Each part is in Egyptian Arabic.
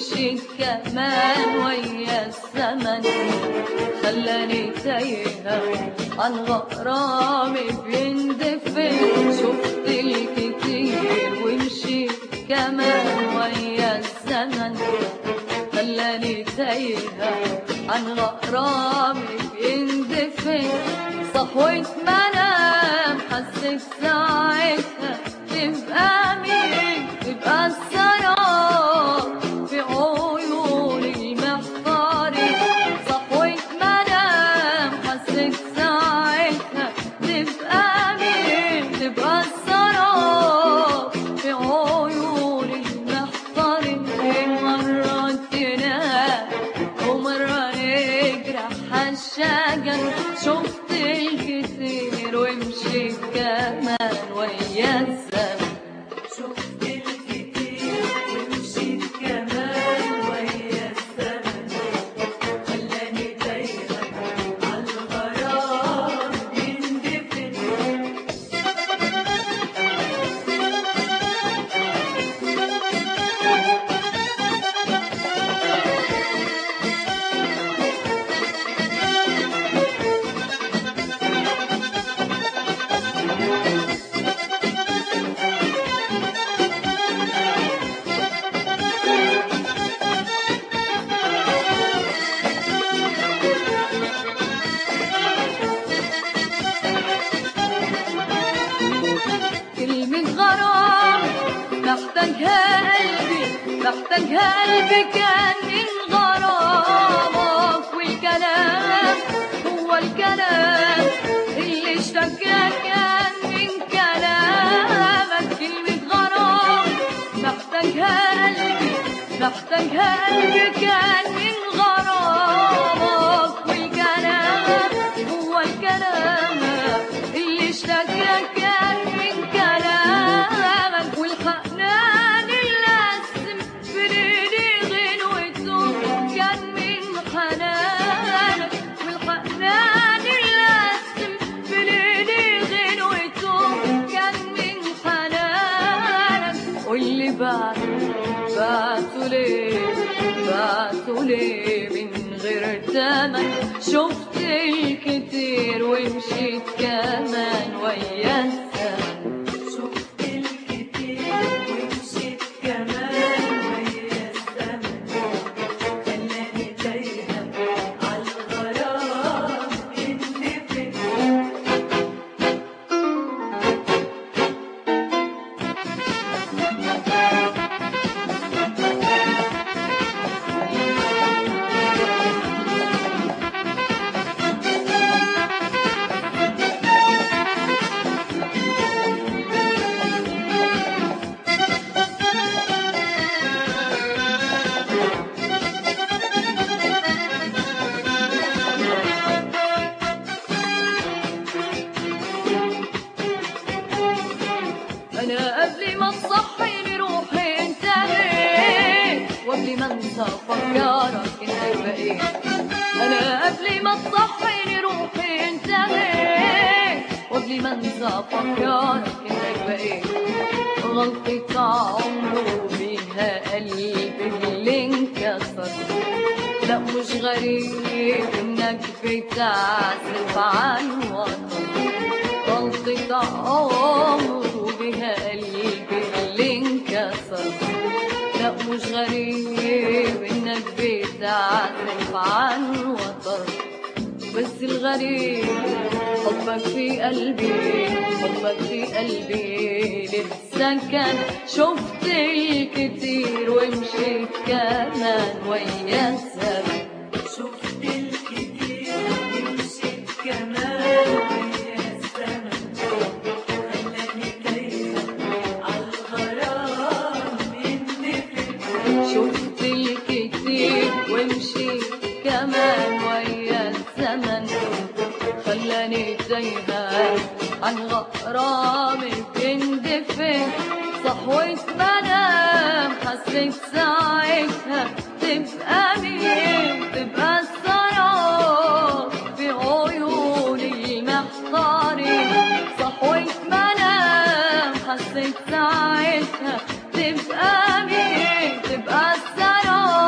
ومشيت كمان ويا الزمن خلاني تايهة عن غرامي بيندفن شفت الكتير ومشيت كمان ويا الزمن خلاني تايهة عن غرامي بيندفن صحوت منام حسيت ساعتها تبقى مين تبقى السراب في عيوني محتاري صحوت منام حسيت ساعتها تبقى مين تبقى السراب في عيوني محتاري مرة تنام ومرة يجرح الشجر شفت الكتير ومشيت كمان ويا الزمن شفت الكتير ومشيت كمان ويا الزمن خلاني دايما عالغرام يندفن كلمة غرام محتاجها قلبي محتاجها قلبي كان من غرامك والكلام هو الكلام اللي اشتكى كان من كلامك كلمة غرام محتاجها قلبي محتاجها قلبي كان من غرامك والكلام هو الكلام اللي اشتكى كان من كلامك والحنان اللازم في ليلي غنوته كان من حنانك والحنان اللازم في ليلي غنوته كان من حنانك واللي بعد بعتوا ليه بعتوا ليه من غير تمن شفت الكتير ومشيت كمان ويا الزمن شفت الكتير ومشيت كمان ويا الزمن خلاني دايما عالغرام يندفن انا قبل ما تصحيني روحي انت ليه وقبل ما انسى افكرك انك بقيت انا قبل ما تصحيني روحي انت ليه وقبل ما انسى افكرك انك بقيت غلطة عمره بيها قلبي اللي انكسر لا مش غريب انك بتعزف عن وطن غلطة عمره بها قلبي اللي انكسر لا مش غريب انك بتعزف عن وطن بس الغريب حبك في قلبي حبك في قلبي لسه كان شفت الكتير ومشيت كمان ويا الزمن شفت الكتير ومشيت كمان ويا الزمن خلاني دايما عالغرام يندفن شفت الكتير ومشيت كمان ويا الزمن خلاني تايهة عن غرامي بندفن صحوة منام حسيت ساعتها تبقى مين تبقى السراب في عيوني محتارين صحوة منام حسيت ساعتها تبقى مين تبقى السراب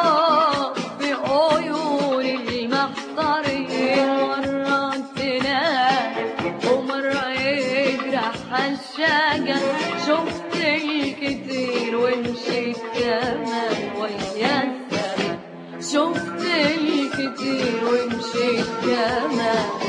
ومشيت كمان ويا الزمن شفت الكتير ومشيت كمان